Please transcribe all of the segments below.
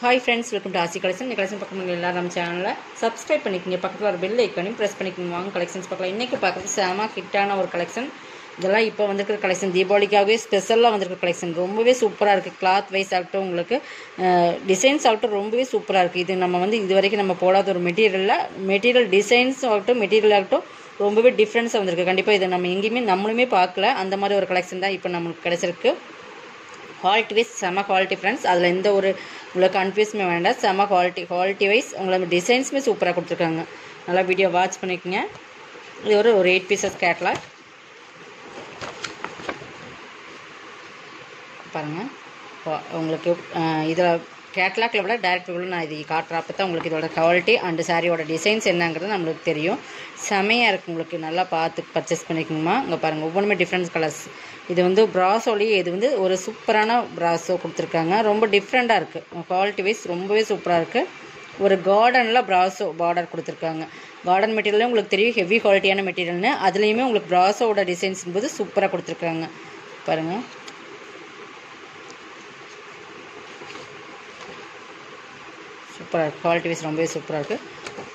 hi friends welcome to Aasi collection இந்த collection பக்கம் எல்லாரும் நம்ம சேனலில் சப்ஸ்கிரைப் பண்ணிக்கோங்க பக்கத்தில் ஒரு பெல் ஐக்கனையும் ப்ரெஸ் பண்ணிக்கோங்க வாங்க கலெக்ஷன்ஸ் பார்க்கலாம் இன்றைக்கி பார்க்குறது செம ஹிட்டான ஒரு கலெக்ஷன் இதெல்லாம் இப்போ வந்திருக்கிற கலெக்ஷன் தீபாவளிக்காகவே ஸ்பெஷலாக வந்திருக்கிற கலெக்ஷன் ரொம்பவே சூப்பராக இருக்குது கிளாத் வைஸ் ஆகட்டும் உங்களுக்கு டிசைன்ஸ் ஆகட்டும் ரொம்பவே சூப்பராக இருக்குது இது நம்ம வந்து இது வரைக்கும் நம்ம போடாத ஒரு மெட்டீரியலில் மெட்டீரியல் டிசைன்ஸ் ஆகட்டும் மெட்டீரியல் ஆகட்டும் ரொம்பவே டிஃப்ரென்ஸாக வந்திருக்கு கண்டிப்பாக இதை நம்ம எங்கேயுமே நம்மளுமே பார்க்கல அந்த மாதிரி ஒரு கலெக்ஷன் தான் இப்போ நம்மளுக்கு கிடச்சிருக்கு குவாலிட்டி வைஸ் செம குவாலிட்டி ஃப்ரெண்ட்ஸ் அதில் எந்த ஒரு உங்களுக்கு கன்ஃபியூஸுமே வேண்டாம் செம குவாலிட்டி குவாலிட்டி வைஸ் உங்களுக்கு டிசைன்ஸுமே சூப்பராக கொடுத்துருக்காங்க நல்லா வீடியோ வாட்ச் பண்ணிக்கோங்க இது ஒரு ஒரு எயிட் பீசஸ் கேட்லாக் பாருங்கள் உங்களுக்கு இதில் கேட்லாக்ல விட டேரக்ட் வியூவில் நான் இது காட்டுறப்ப தான் உங்களுக்கு இதோட குவாலிட்டி அண்டு சாரியோட டிசைன்ஸ் என்னங்கிறது நம்மளுக்கு தெரியும் செமையாக இருக்குது உங்களுக்கு நல்லா பார்த்து பர்ச்சேஸ் பண்ணிக்கணுமா இங்கே பாருங்கள் ஒவ்வொன்றுமே டிஃப்ரெண்ட் கலர்ஸ் இது வந்து ப்ராஸோலேயே இது வந்து ஒரு சூப்பரான ப்ராஸோ கொடுத்துருக்காங்க ரொம்ப டிஃப்ரெண்ட்டாக இருக்குது குவாலிட்டி வைஸ் ரொம்பவே சூப்பராக இருக்குது ஒரு கார்டனில் ப்ராஸோ பார்டர் கொடுத்துருக்காங்க கார்டன் மெட்டீரியலே உங்களுக்கு தெரியும் ஹெவி குவாலிட்டியான மெட்டீரியல்னு அதுலேயுமே உங்களுக்கு ப்ராஸோட டிசைன்ஸ் போது சூப்பராக கொடுத்துருக்காங்க பாருங்கள் சூப்பராக இருக்குது குவாலிட்டி வைஸ் ரொம்பவே சூப்பராக இருக்குது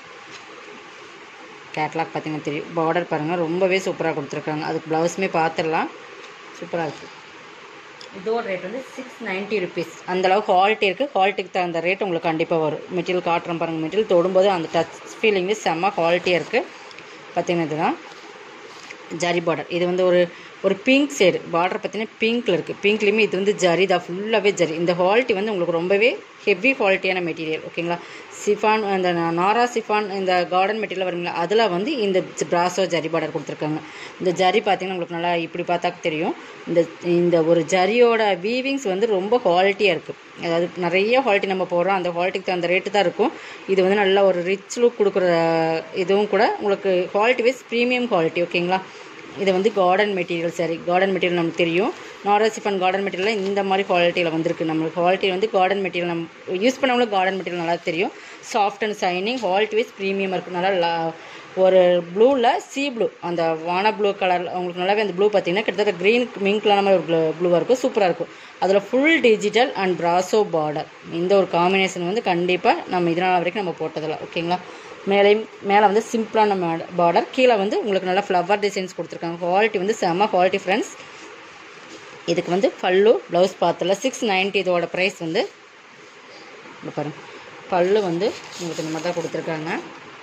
கேட்லாக் பார்த்தீங்கன்னா தெரியும் பார்டர் பாருங்கள் ரொம்பவே சூப்பராக கொடுத்துருக்காங்க அதுக்கு ப்ளவுஸுமே பார்த்துடலாம் சூப்பராக இருக்குது இதோட ரேட் வந்து சிக்ஸ் நைன்ட்டி ருபீஸ் அந்தளவு குவாலிட்டி இருக்குது குவாலிட்டிக்கு தகுந்த ரேட் உங்களுக்கு கண்டிப்பாக வரும் மெட்டீரியல் காட்டுறோம் பாருங்கள் மெட்டீரியல் தொடும்போது அந்த டச் ஃபீலிங்கு செம்ம குவாலிட்டியாக இருக்குது பார்த்தீங்கன்னா இதுதான் ஜரி பார்டர் இது வந்து ஒரு ஒரு பிங்க் ஷேடு பார்டர் பார்த்தீங்கன்னா பிங்க்கில் இருக்குது பிங்க்லேயுமே இது வந்து ஜரி தான் ஃபுல்லாகவே ஜரி இந்த குவாலிட்டி வந்து உங்களுக்கு ரொம்பவே ஹெவி குவாலிட்டியான மெட்டீரியல் ஓகேங்களா சிஃபான் அந்த நாரா சிஃபான் இந்த கார்டன் மெட்டீரியல் வருங்களா அதில் வந்து இந்த பிராசோ ஜரி பார்டர் கொடுத்துருக்காங்க இந்த ஜரி பார்த்தீங்கன்னா உங்களுக்கு நல்லா இப்படி பார்த்தா தெரியும் இந்த இந்த ஒரு ஜரியோட வீவிங்ஸ் வந்து ரொம்ப குவாலிட்டியாக இருக்குது அதாவது நிறைய குவாலிட்டி நம்ம போடுறோம் அந்த குவாலிட்டிக்கு அந்த ரேட்டு தான் இருக்கும் இது வந்து நல்ல ஒரு ரிச் லுக் கொடுக்குற இதுவும் கூட உங்களுக்கு குவாலிட்டி வைஸ் ப்ரீமியம் குவாலிட்டி ஓகேங்களா இது வந்து கார்டன் மெட்டீரியல் சரி கார்டன் மெட்டீரியல் நமக்கு தெரியும் நாராசிஃபன் கார்டன் மெட்டீரியல் இந்த மாதிரி குவாலிட்டியில் வந்திருக்கு நம்மளுக்கு குவாலிட்டி வந்து கார்டன் மெட்டீரியல் நம்ம யூஸ் பண்ணவங்களும் கார்டன் மெட்டீரியல் நல்லா தெரியும் soft and shining quality wise premium இருக்குது நல்லா ஒரு ப்ளூவில் சி ப்ளூ அந்த வான ப்ளூ கலர் உங்களுக்கு நல்லாவே அந்த ப்ளூ பார்த்தீங்கன்னா கிட்டத்தட்ட க்ரீன் மிங்க்லான மாதிரி ஒரு ப்ளூவாக இருக்கும் சூப்பராக இருக்கும் அதில் full digital and brasso border இந்த ஒரு காம்பினேஷன் வந்து கண்டிப்பாக நம்ம இதனால் வரைக்கும் நம்ம போட்டதில்ல ஓகேங்களா மேலேயும் மேலே வந்து சிம்பிளான பார்டர் கீழே வந்து உங்களுக்கு நல்லா ஃப்ளவர் டிசைன்ஸ் கொடுத்துருக்காங்க குவாலிட்டி வந்து செம்ம குவாலிட்டி ஃப்ரெண்ட்ஸ் இதுக்கு வந்து பல்லு ப்ளவுஸ் பார்த்துல சிக்ஸ் நைன்ட்டி இதோட ப்ரைஸ் வந்து இங்கே பாருங்கள் பல்லு வந்து உங்களுக்கு இந்த மாதிரி தான் கொடுத்துருக்காங்க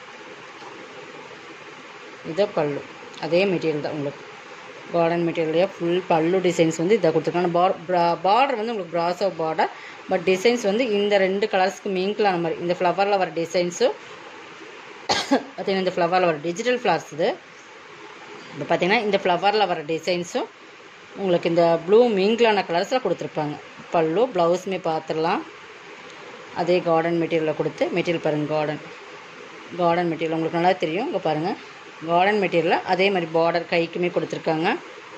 இதை பல்லு அதே மெட்டீரியல் தான் உங்களுக்கு கார்டன் மெட்டீரியல்லையே ஃபுல் பல்லு டிசைன்ஸ் வந்து இதை கொடுத்துருக்காங்க பார்டர் வந்து உங்களுக்கு ப்ராஸோ பார்டர் பட் டிசைன்ஸ் வந்து இந்த ரெண்டு கலர்ஸ்க்கு மிங்க்லான மாதிரி இந்த ஃப்ளவரில் வர டிசைன்ஸும் பார்த்தீங்கன்னா இந்த ஃப்ளவரில் வர டிஜிட்டல் ஃப்ளவர்ஸ் இது இப்போ பார்த்தீங்கன்னா இந்த ஃப்ளவரில் வர டிசைன்ஸும் உங்களுக்கு இந்த ப்ளூ மிங்க்லான கலர்ஸில் கொடுத்துருப்பாங்க பல்லு ப்ளவுஸுமே பார்த்துடலாம் அதே கார்டன் மெட்டீரியலில் கொடுத்து மெட்டீரியல் பாருங்கள் கார்டன் கார்டன் மெட்டீரியல் உங்களுக்கு நல்லா தெரியும் இங்கே பாருங்கள் கார்டன் மெட்டீரியலில் அதே மாதிரி பார்டர் கைக்குமே கொடுத்துருக்காங்க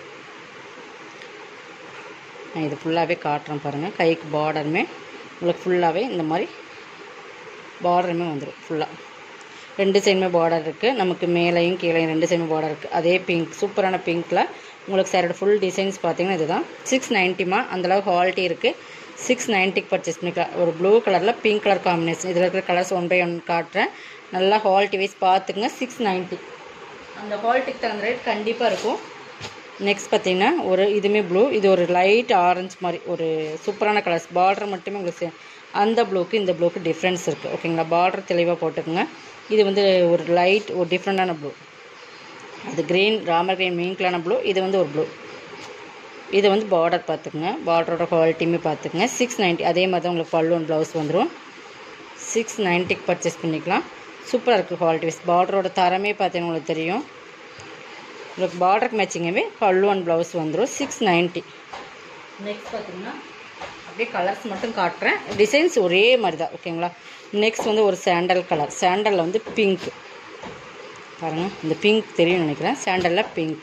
நான் இது ஃபுல்லாகவே காட்டுறேன் பாருங்கள் கைக்கு பார்டருமே உங்களுக்கு ஃபுல்லாகவே இந்த மாதிரி பார்டருமே வந்துடும் ஃபுல்லாக ரெண்டு சைடுமே பார்டர் இருக்குது நமக்கு மேலேயும் கீழேயும் ரெண்டு சைடுமே பார்டர் இருக்குது அதே பிங்க் சூப்பரான பிங்க்கில் உங்களுக்கு சாரோட ஃபுல் டிசைன்ஸ் பார்த்தீங்கன்னா இதுதான் சிக்ஸ் நைன்ட்டிமா அந்தளவு குவாலிட்டி இருக்குது சிக்ஸ் நைன்ட்டிக்கு பர்ச்சேஸ் பண்ணிக்கலாம் ஒரு ப்ளூ கலரில் பிங்க் கலர் காம்பினேஷன் இதில் இருக்கிற கலர்ஸ் ஒன் பை ஒன் காட்டுறேன் நல்லா குவாலிட்டி வைஸ் பார்த்துக்குங்க சிக்ஸ் நைன்ட்டி அந்த குவாலிட்டிக்கு தகுந்த ரேட் கண்டிப்பாக இருக்கும் நெக்ஸ்ட் பார்த்தீங்கன்னா ஒரு இதுவுமே ப்ளூ இது ஒரு லைட் ஆரஞ்சு மாதிரி ஒரு சூப்பரான கலர்ஸ் பார்டர் மட்டுமே உங்களுக்கு அந்த ப்ளூக்கு இந்த ப்ளூக்கு டிஃப்ரென்ஸ் இருக்குது ஓகேங்களா பார்டர் தெளிவாக போட்டுக்குங்க இது வந்து ஒரு லைட் ஒரு டிஃப்ரெண்ட்டான ப்ளூ அது க்ரீன் ராமர் க்ரீன் மீன்கலான ப்ளூ இது வந்து ஒரு ப்ளூ இது வந்து பார்டர் பார்த்துக்குங்க பார்டரோட குவாலிட்டியுமே பார்த்துக்குங்க சிக்ஸ் நைன்ட்டி அதே மாதிரி தான் உங்களுக்கு பல்லு ஒன் ப்ளவுஸ் வந்துடும் சிக்ஸ் நைன்ட்டிக்கு பர்ச்சேஸ் பண்ணிக்கலாம் சூப்பராக இருக்குது குவாலிட்டி வைஸ் பார்டரோட தரமே பார்த்தீங்கன்னா உங்களுக்கு தெரியும் உங்களுக்கு பார்டருக்கு மேட்சிங்கவே பல்லு ஒன் ப்ளவுஸ் வந்துடும் சிக்ஸ் நைன்ட்டி நெக்ஸ்ட் பார்த்தீங்கன்னா அப்படியே கலர்ஸ் மட்டும் காட்டுறேன் டிசைன்ஸ் ஒரே மாதிரி தான் ஓகேங்களா நெக்ஸ்ட் வந்து ஒரு சாண்டல் கலர் சாண்டலில் வந்து பிங்க் பாருங்கள் இந்த பிங்க் தெரியும் நினைக்கிறேன் சாண்டலில் பிங்க்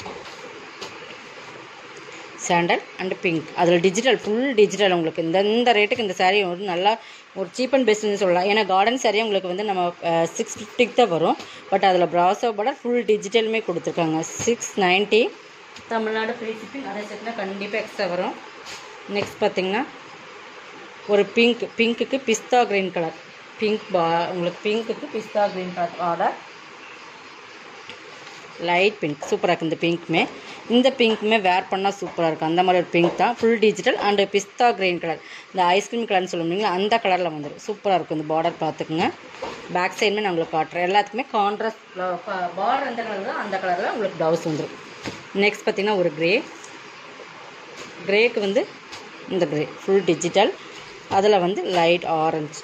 சாண்டல் அண்ட் பிங்க் அதில் டிஜிட்டல் ஃபுல் டிஜிட்டல் உங்களுக்கு இந்த இந்த ரேட்டுக்கு இந்த சாரீ ஒரு நல்லா ஒரு சீப் அண்ட் பெஸ்ட்னு சொல்லலாம் ஏன்னா கார்டன் சாரீ உங்களுக்கு வந்து நம்ம சிக்ஸ் ஃபிஃப்டிக்கு தான் வரும் பட் அதில் ப்ராசோ பட ஃபுல் டிஜிட்டலுமே கொடுத்துருக்காங்க six ninety Tamil Nadu free shipping அதை சேர்த்துனா கண்டிப்பாக எக்ஸ்ட்ரா வரும் நெக்ஸ்ட் பார்த்தீங்கன்னா ஒரு பிங்க் பிங்க்குக்கு பிஸ்தா க்ரீன் கலர் பிங்க் பா உங்களுக்கு பிங்க்குக்கு பிஸ்தா green colour border light pink சூப்பராக இருக்குது இந்த பிங்க்குமே இந்த பிங்க்குமே வேர் பண்ணால் சூப்பராக இருக்கும் அந்த மாதிரி ஒரு பிங்க் தான் ஃபுல் டிஜிட்டல் அண்டு பிஸ்தா கிரீன் கலர் இந்த ஐஸ்கிரீம் கலர்னு சொல்லுவோம் இல்லைங்களா அந்த கலரில் வந்துடும் சூப்பராக இருக்கும் இந்த பார்டர் பார்த்துக்குங்க பேக் சைடுமே நான் உங்களுக்கு காட்டுறேன் எல்லாத்துக்குமே கான்ட்ராஸ்ட் பார்டர் எந்த கலர் தான் அந்த கலரில் உங்களுக்கு ப்ளவுஸ் வந்துடும் நெக்ஸ்ட் பார்த்தீங்கன்னா ஒரு க்ரே க்ரேக்கு வந்து இந்த க்ரே ஃபுல் டிஜிட்டல் அதில் வந்து லைட் ஆரஞ்சு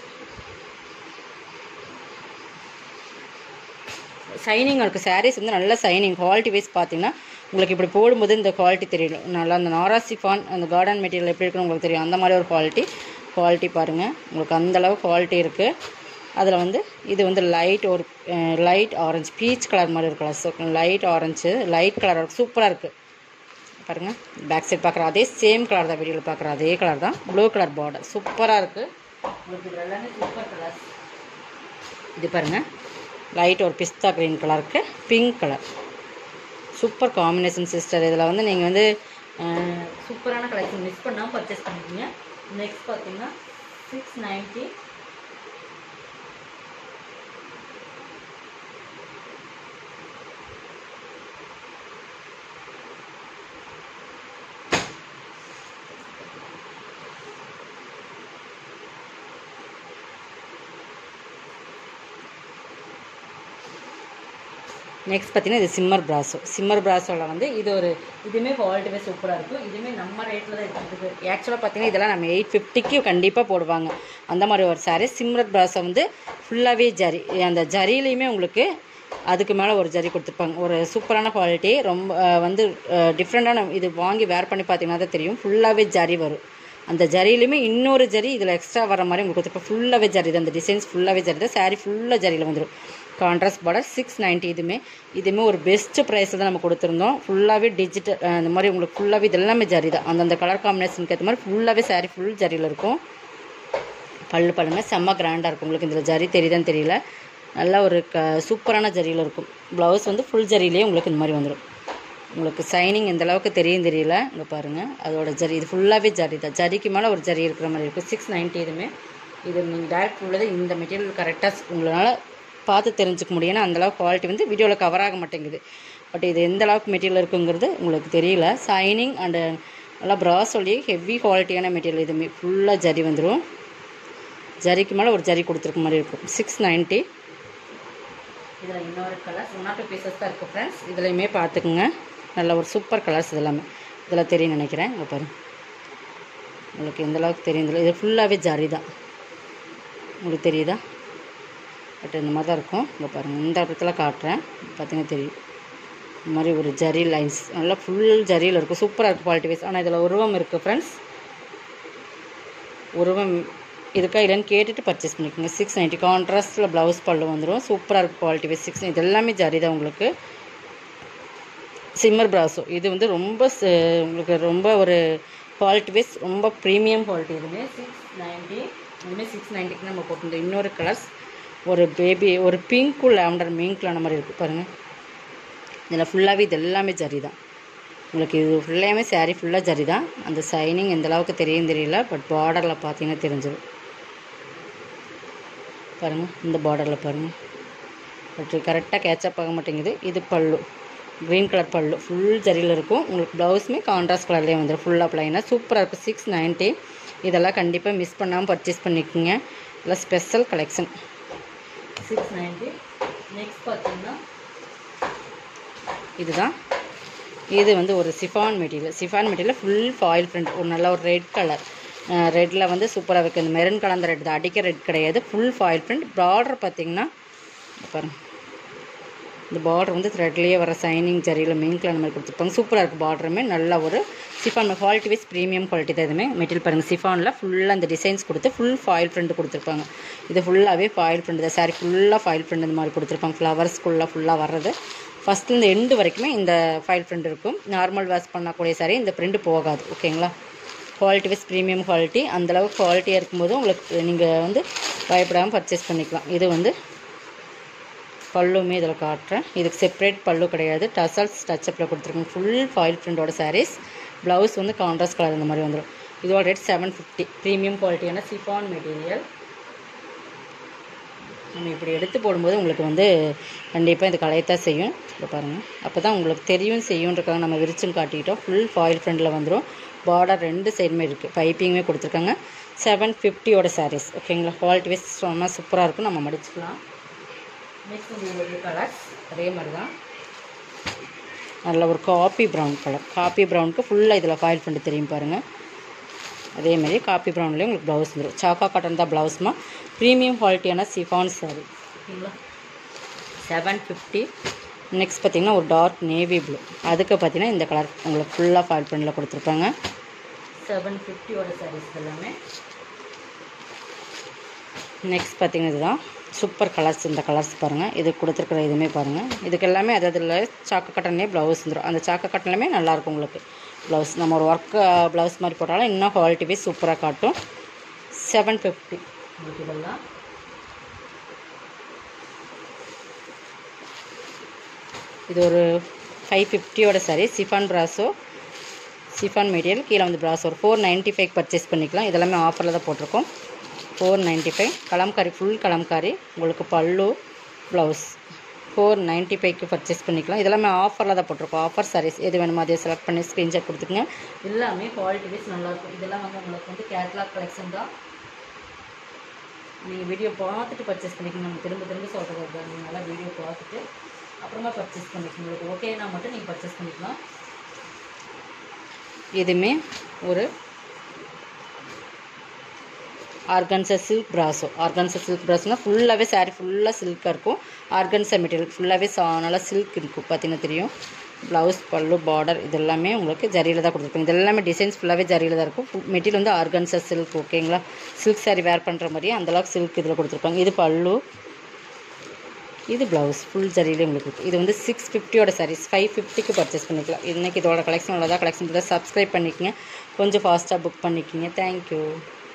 ஷைனிங் இருக்குது சாரீஸ் வந்து நல்ல ஷைனிங் குவாலிட்டி வைஸ் பார்த்தீங்கன்னா உங்களுக்கு இப்படி போடும்போது இந்த குவாலிட்டி தெரியும் நல்லா அந்த நாராசிஃபான் அந்த கார்டன் மெட்டீரியல் எப்படி இருக்குன்னு உங்களுக்கு தெரியும் அந்த மாதிரி ஒரு குவாலிட்டி குவாலிட்டி பாருங்கள் உங்களுக்கு அந்தளவு குவாலிட்டி இருக்குது அதில் வந்து இது வந்து லைட் ஒரு லைட் ஆரஞ்சு பீச் கலர் மாதிரி ஒரு colour light orange light colour சூப்பராக இருக்குது பாருங்கள் பேக் சைட் பார்க்குற அதே சேம் கலர் தான் வீடியோவில் பார்க்குற அதே கலர் தான் ப்ளூ கலர் பார்டர் சூப்பராக இருக்குது உங்களுக்கு இது எல்லாமே சூப்பர் கலர்ஸ் இது பாருங்கள் லைட் ஒரு பிஸ்தா க்ரீன் கலருக்கு pink colour super combination sister இதில் வந்து நீங்கள் வந்து சூப்பரான கலெக்ஷன் மிஸ் பண்ணாமல் பர்ச்சேஸ் பண்ணிக்கிங்க நெக்ஸ்ட் பார்த்தீங்கன்னா சிக்ஸ் நைன்ட்டி நெக்ஸ்ட் பார்த்தீங்கன்னா இது சிம்மர் பிராசோ சிம்மர் பிராசோவில் வந்து இது ஒரு இதுவுமே குவாலிட்டிவே சூப்பராக இருக்கும் இதுவுமே நம்ம ரேட்டில் தான் இருக்குது ஆக்சுவலாக பார்த்தீங்கன்னா இதெல்லாம் நம்ம எயிட் ஃபிஃப்டிக்கு கண்டிப்பாக போடுவாங்க அந்த மாதிரி ஒரு சாரீ சிம்மர் பிராசோ வந்து ஃபுல்லாகவே ஜரி அந்த ஜரியிலையுமே உங்களுக்கு அதுக்கு மேலே ஒரு ஜரி கொடுத்துருப்பாங்க ஒரு சூப்பரான குவாலிட்டி ரொம்ப அஹ், வந்து டிஃப்ரெண்ட்டான இது வாங்கி வேர் பண்ணி பார்த்தீங்கன்னா தான் தெரியும் ஃபுல்லாகவே ஜரி வரும் அந்த ஜரியிலுமே இன்னொரு ஜரி இதில் எக்ஸ்ட்ரா வர மாதிரி உங்களுக்கு கொடுத்துருப்போம் ஃபுல்லாகவே ஜரி தான் அந்த டிசைன்ஸ் ஃபுல்லாகவே ஜரி தான் சாரீ ஃபுல்லாக ஜரியில் வந்துடும் கான்ட்ராஸ்ட் பார்டர் சிக்ஸ் நைன்ட்டி இதுவுமே இதுவுமே ஒரு பெஸ்ட் ப்ரைஸில் தான் நம்ம கொடுத்துருந்தோம் ஃபுல்லாகவே டிஜிட்டல் அந்த மாதிரி உங்களுக்கு ஃபுல்லாகவே இது எல்லாமே ஜரி தான் அந்தந்த கலர் காம்பினேஷனுக்கு ஏற்ற மாதிரி ஃபுல்லாகவே சாரீ ஃபுல் ஜரியில் இருக்கும் பல்லு பல்லுமே செம்ம கிராண்டாக இருக்கும் உங்களுக்கு இதில் ஜரி தெரியுதான்னு தெரியல நல்லா ஒரு க சூப்பரான ஜரியில் இருக்கும் ப்ளவுஸ் வந்து ஃபுல் ஜரியிலே உங்களுக்கு இந்த மாதிரி வந்துடும் உங்களுக்கு சைனிங் எந்த அளவுக்கு தெரியும் தெரியல இங்கே பாருங்கள் அதோட ஜரி இது ஃபுல்லாகவே ஜரி தான் ஜரிக்கு மேலே ஒரு ஜரி இருக்கிற மாதிரி இருக்கும் சிக்ஸ் நைன்ட்டி இதுமே இது நீங்கள் டேரக்ட் உள்ளது இந்த மெட்டீரியல் கரெக்டாக உங்களால் பார்த்து தெரிஞ்சுக்க முடியும் ஏன்னா அந்தளவுக்கு குவாலிட்டி வந்து வீடியோவில் கவர் ஆக மாட்டேங்குது பட் இது எந்த அளவுக்கு மெட்டீரியல் இருக்குங்கிறது உங்களுக்கு தெரியல சைனிங் அண்டு நல்லா ப்ராஸோலி ஹெவி குவாலிட்டியான மெட்டீரியல் இதுவுமே ஃபுல்லாக ஜரி வந்துடும் ஜரிக்கு மேலே ஒரு ஜரி கொடுத்துருக்க மாதிரி இருக்கும் சிக்ஸ் நைன்ட்டி இதில் இன்னொரு colours one or two pieces தான் இருக்குது ஃப்ரெண்ட்ஸ் இதுலையுமே பார்த்துக்குங்க நல்ல ஒரு சூப்பர் கலர்ஸ் இது எல்லாமே இதில் தெரியும் நினைக்கிறேன் இங்கே பாருங்க உங்களுக்கு எந்த அளவுக்கு தெரியும் இதில் இது ஃபுல்லாகவே ஜரி தான் உங்களுக்கு தெரியுதா பட் இந்த மாதிரி தான் இருக்கும் இங்கே பாருங்கள் இந்த இடத்துல காட்டுறேன் பார்த்தீங்கன்னா தெரியும் இந்த மாதிரி ஒரு ஜரி லைன்ஸ் நல்லா ஃபுல் ஜரியில் இருக்கும் சூப்பராக இருக்கும் குவாலிட்டி வைஸ் ஆனால் இதில் உருவம் இருக்குது ஃப்ரெண்ட்ஸ் உருவம் இருக்கா இல்லைன்னு கேட்டுட்டு பர்ச்சேஸ் பண்ணிக்கோங்க சிக்ஸ் நைன்ட்டி கான்ட்ராஸ்ட்டில் ப்ளவுஸ் பல்லு வந்துடும் சூப்பராக இருக்கும் குவாலிட்டி வைஸ் சிக்ஸ் இது எல்லாமே ஜரி தான் உங்களுக்கு சிம்மர் பிராசோ இது வந்து ரொம்ப ச- உங்களுக்கு ரொம்ப ஒரு குவாலிட்டி வைஸ் ரொம்ப ப்ரீமியம் குவாலிட்டி இதுவுமே சிக்ஸ் நைன்ட்டி இதுவுமே சிக்ஸ் நைன்ட்டிக்கு நம்ம போட்டிருந்தோம் இன்னொரு கலர்ஸ் ஒரு பேபி ஒரு பிங்க்கு லேவண்டர் மிங்க்லான மாதிரி இருக்குது பாருங்கள் இதில் ஃபுல்லாகவே இது எல்லாமே ஜரி தான் உங்களுக்கு இது ஃபுல்லாமே saree ஃபுல்லாக ஜரி தான் அந்த சைனிங் எந்த அளவுக்கு தெரியும் தெரியல பட் பார்டரில் பார்த்தீங்கன்னா தெரிஞ்சிடும் பாருங்கள் இந்த பார்டரில் பாருங்கள் பட் கரெக்டாக கேட்சப் ஆக மாட்டேங்குது இது பல்லு க்ரீன் கலர் பல்லு ஃபுல் ஜரியில் இருக்கும் உங்களுக்கு ப்ளவுஸுமே கான்ட்ராஸ்ட் கலர்லேயே வந்துடும் ஃபுல்லாக ப்ளைனாக சூப்பராக இருக்கும் சிக்ஸ் நைன்ட்டி இதெல்லாம் கண்டிப்பாக மிஸ் பண்ணாமல் பர்ச்சேஸ் பண்ணிக்கோங்க இதெல்லாம் special collection six ninety next பார்த்தீங்கன்னா இதுதான் இது வந்து ஒரு chiffon material chiffon material full foil print ஒரு நல்ல ஒரு ரெட் கலர் ரெட்டில் வந்து சூப்பராக இருக்குது இந்த மெரூன் கலந்த ரெட் தான் அடிக்க ரெட் கிடையாது ஃபுல் ஃபாயில் பிரிண்ட் பார்டர் பார்த்தீங்கன்னா பாருங்க இந்த பார்டர் வந்து த்ரெட்லேயே வர சைனிங் ஜரியில் மெயின் கலர் மாதிரி கொடுத்துருப்பாங்க சூப்பராக இருக்குது பார்டருமே நல்ல ஒரு chiffon quality wise premium quality தான் இதுவுமே மெட்டீரியல் பாருங்கள் சிஃபானில் ஃபுல்லாக அந்த டிசைன்ஸ் கொடுத்து ஃபுல் ஃபாயில் பிரிண்ட் கொடுத்துருப்பாங்க இது ஃபுல்லாகவே ஃபாயில் பிரிண்ட் தான் சாரி ஃபுல்லாக ஃபாயில் பிரிண்ட் இந்த மாதிரி கொடுத்துருப்பாங்க ஃப்ளவர்ஸ்குள்ளே ஃபுல்லாக வர்றது ஃபஸ்ட்லேருந்து எண்டு வரைக்குமே இந்த ஃபைல் பிரிண்ட் இருக்கும் நார்மல் வாஷ் பண்ணக்கூடிய சாரி இந்த பிரிண்ட் போகாது ஓகேங்களா குவாலிட்டி வைஸ் ப்ரீமியம் குவாலிட்டி அந்தளவுக்கு குவாலிட்டியாக இருக்கும்போது உங்களுக்கு நீங்கள் வந்து பயப்படாமல் பர்ச்சேஸ் பண்ணிக்கலாம் இது வந்து பல்லுமே இதில் காட்டுறேன் இதுக்கு செப்பரேட் பல்லு கிடையாது டசல்ஸ் டச்சப்பில் கொடுத்துருக்கோம் ஃபுல் ஃபாயில் பிரிண்டோட சாரீஸ் ப்ளவுஸ் வந்து கான்ட்ராஸ்ட் கலர் இந்த மாதிரி வந்துடும் இதோட ரேட் செவன் ஃபிஃப்டி ப்ரீமியம் குவாலிட்டியான சிஃபான் மெட்டீரியல் நம்ம இப்படி எடுத்து போடும்போது உங்களுக்கு வந்து கண்டிப்பாக இந்த கலையத்தான் செய்யும் இப்போ பாருங்கள் அப்போ தான் உங்களுக்கு தெரியும் செய்யுன்றக்காக நம்ம விரிச்சும் காட்டிக்கிட்டோம் ஃபுல் ஃபாயில் ஃப்ரண்டில் வந்துடும் பார்டர் ரெண்டு சைடுமே இருக்குது பைப்பிங்குமே கொடுத்துருக்காங்க செவன் ஃபிஃப்டியோட சாரீஸ் ஓகேங்களா குவாலிட்டி வைஸ் ரொம்ப சூப்பராக இருக்கும் நம்ம மடிச்சுக்கலாம் நெக்ஸ்ட் உங்களுக்கு கலர்ஸ் அதே மாதிரி தான் நல்ல ஒரு காப்பி ப்ரௌன் கலர் காப்பி ப்ரௌனுக்கு ஃபுல்லாக இதில் ஃபாயில் ஃப்ரண்ட் தெரியும் பாருங்கள் அதேமாரி காப்பி ப்ரௌன்லேயே உங்களுக்கு ப்ளவுஸ் வந்துடும் சாக்கா காட்டன் தான் ப்ளவுஸ்மா ப்ரீமியம் குவாலிட்டியான சிஃபான் சாரி ஓகேங்களா செவன் ஃபிஃப்டி நெக்ஸ்ட் பார்த்தீங்கன்னா ஒரு டார்க் நேவி ப்ளூ அதுக்கு பார்த்தீங்கன்னா இந்த கலர் உங்களுக்கு ஃபுல்லாக ஃபாயில் பண்ணில் கொடுத்துருப்பாங்க செவன் ஃபிஃப்டியோட சாரீஸ் எல்லாமே நெக்ஸ்ட் பார்த்தீங்கன்னா இதுதான் சூப்பர் கலர்ஸ் இந்த கலர்ஸ் பாருங்கள் இது கொடுத்துருக்குற இதுவுமே பாருங்கள் இதுக்கு எல்லாமே அது அதில் சாக்கு கட்டன்லேயே ப்ளவுஸ் வந்துடும் அந்த சாக்கு கட்டன்லையுமே நல்லாயிருக்கும் உங்களுக்கு ப்ளவுஸ் நம்ம ஒரு ஒர்க் ப்ளவுஸ் மாதிரி போட்டாலும் இன்னும் குவாலிட்டி வைஸ் சூப்பராக காட்டும் செவன் ஃபிஃப்டி உங்களுக்கு இதெல்லாம் இது ஒரு ஃபைவ் ஃபிஃப்டியோட sari chiffon brasso chiffon material கீழே வந்து ப்ராஸ் ஒரு ஃபோர் நைன்ட்டி ஃபைவ் பர்ச்சேஸ் பண்ணிக்கலாம் இதெல்லாமே ஆஃபரில் தான் போட்டிருக்கோம் four ninety five kalamkari full kalamkari உங்களுக்கு பல்லு ப்ளவுஸ் ஃபோர் நைன்ட்டி ஃபைவ்க்கு பர்ச்சேஸ் பண்ணிக்கலாம் இதெல்லாமே ஆஃபரில் தான் போட்டிருக்கோம் ஆஃபர் சாரீஸ் எது வேணுமோ அதை செலக்ட் பண்ணி ஸ்க்ரீன்ஷாட் கொடுத்துக்குங்க எல்லாமே குவாலிட்டி வைஸ் நல்லாயிருக்கும் இதெல்லாம் வந்து உங்களுக்கு வந்து கேட்லாக் கலெக்ஷன் தான் நீங்கள் வீடியோ பார்த்துட்டு பர்ச்சேஸ் பண்ணிக்கணும் நம்ம திரும்ப திரும்ப சொல்கிறது தான் நீங்கள் நல்லா வீடியோ பார்த்துட்டு அப்புறமா பர்ச்சேஸ் பண்ணிக்கணும் உங்களுக்கு ஓகேனா மட்டும் நீங்கள் பர்ச்சேஸ் பண்ணிக்கலாம் இதுவுமே ஒரு organza silk brasso organza silk ப்ராஸோனா ஃபுல்லாகவே சாரீ ஃபுல்லாக சில்காக இருக்கும் ஆர்கன்சா மெட்டீரியல் ஃபுல்லாகவே சா நல்லா சில்க் இருக்கும் பார்த்தீங்கன்னா தெரியும் ப்ளவுஸ் பல்லு பார்டர் இது எல்லாமே உங்களுக்கு ஜரியில் தான் கொடுத்துருப்பாங்க இது எல்லாமே டிசைன்ஸ் ஃபுல்லாகவே ஜரியில் தான் இருக்கும் மெட்டீரியல் வந்து ஆர்கன்சா சில்க் ஓகேங்களா சில்க் சாரீ வேர் பண்ணுற மாதிரியே அந்தளவுக்கு சில்க் இதில் கொடுத்துருப்பாங்க இது பல்லு இது ப்ளவுஸ் ஃபுல் ஜரியிலே உங்களுக்கு இருக்குது இது வந்து சிக்ஸ் ஃபிஃப்டியோட சாரீஸ் ஃபைவ் ஃபிஃப்டிக்கு பர்ச்சேஸ் பண்ணிக்கலாம் இன்றைக்கி இதோட கலெக்ஷன் உள்ளதா கலெக்ஷன் சப்ஸ்கிரைப் பண்ணிக்கங்க கொஞ்சம் ஃபாஸ்ட்டாக புக் பண்ணிக்கிங்க தேங்க்யூ